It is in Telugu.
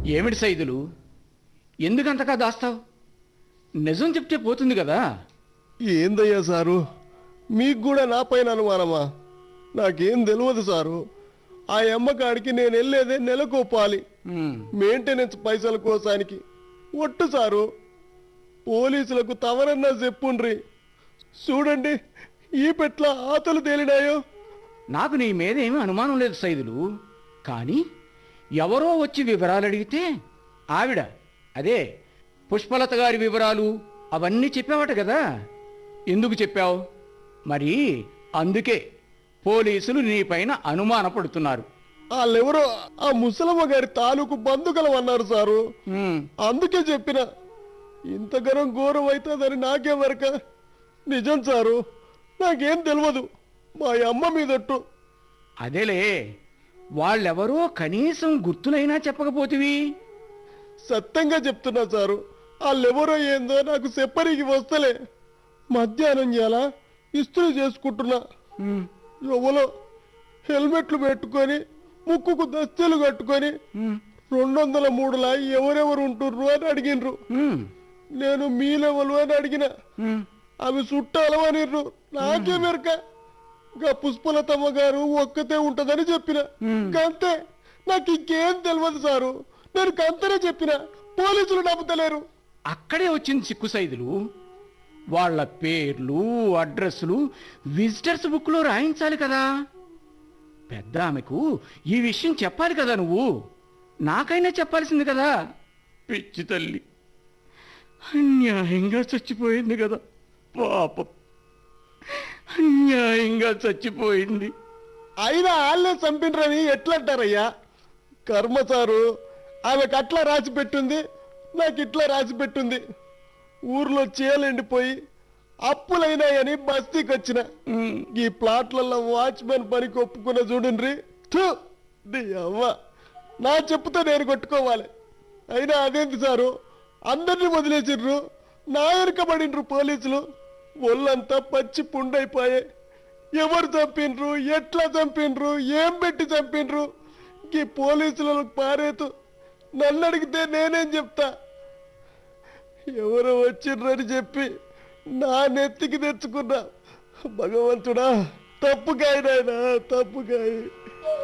ఏమిటి సైదులు ఎందుకంతగా దాస్తావు నిజం చెప్తే పోతుంది కదా ఏందయ్యా సారు మీకు కూడా నా పైన అనుమానమా నాకేం తెలియదు సారు ఆ అమ్మకాడికి నేను వెళ్ళేదే నెలకోపాలి ఉమ్, మెయింటెనెన్స్ పైసల కోసానికి ఒట్టు సారు పోలీసులకు తవరన్నా చెప్పుండ్రి చూడండి ఈ పెట్ల ఆతలు తేలినాయో నాకు నీ మీద ఏమీ అనుమానం లేదు సైదులు కానీ ఎవరో వచ్చి వివరాలు అడిగితే ఆవిడ అదే పుష్పలత గారి వివరాలు అవన్నీ చెప్పావట కదా ఎందుకు చెప్పావు మరి అందుకే పోలీసులు నీపైన అనుమానపడుతున్నారు వాళ్ళెవరో ఆ ముసలమ్మ గారి తాలూకు బంధుకలం అన్నారు సారు ఉమ్, అందుకే చెప్పిన ఇంతగనం ఘోరం అవుతుందని నాకే వరక నిజం సారు నాకేం తెలియదు మా అమ్మ మీదట్టు అదేలే వాళ్ళెవరో కనీసం గుర్తులైనా చెప్పకపోతివి సత్యంగా చెప్తున్నా సారు వాళ్ళెవరో ఏందో నాకు చెప్పరికి వస్తలే మధ్యాహ్నం ఎలా ఇస్త్రీ చేసుకుంటున్నా ఉమ్, ఎవలో హెల్మెట్లు పెట్టుకొని ముక్కుకు దస్తీలు కట్టుకొని ఉమ్, రెండు వందల మూడులా ఎవరెవరు ఉంటుర్రు అని అడిగిన్రు ఉమ్, నేను మీ లెవెల్ అని అడిగిన ఉమ్. అవి చుట్టాలవనిర్రు నాకే మెరక గా పుష్పలతమ్మ గారు ఒక్కతే ఉంటదని చెప్పిన మ్మ్. అంతే నాకు ఇంకేం తెలియదు సారు నేను కంతనే చెప్పిన పోలీసులు నమ్ముతలేరు అక్కడే వచ్చింది సిక్కు సైదులు వాళ్ళ పేర్లు అడ్రస్లు విజిటర్స్ బుక్లో రాయించాలి కదా పెద్ద ఆమెకు ఈ విషయం చెప్పాలి కదా నువ్వు నాకైనా చెప్పాల్సింది కదా పిచ్చి తల్లి అన్యాయంగా చచ్చిపోయింది కదా పాపం అన్యాయంగా చచ్చిపోయింది అయినా వాళ్ళే చంపినరని ఎట్లంటారయ్యా కర్మ సారు ఆమెకు అట్లా రాసి పెట్టుంది నాకు ఇట్లా రాసి పెట్టుంది ఊర్లో చేలండిపోయి అప్పులైనాయని బస్తీకి వచ్చిన ఉమ్, ఈ ప్లాట్లలో వాచ్మెన్ పనికి ఒప్పుకున్న చూడండి థూ, నీ అవ్వ నా చెప్పుతో నేను కొట్టుకోవాలి అయినా అదేంటి సారు అందరినీ వదిలేసిర్రు నా వెనుకబడినరు పోలీసులు ఒళ్ళంతా పచ్చి పుండైపోయే ఎవరు చంపినరు ఎట్లా చంపినరు ఏం పెట్టి చంపినరు ఈ పోలీసులకు పారేతు నన్ను అడిగితే నేనేం చెప్తా ఎవరో వచ్చిర్రని చెప్పి నా నెత్తికి తెచ్చుకున్నా భగవంతుడా తప్పుకాయ నాయనా తప్పుకాయ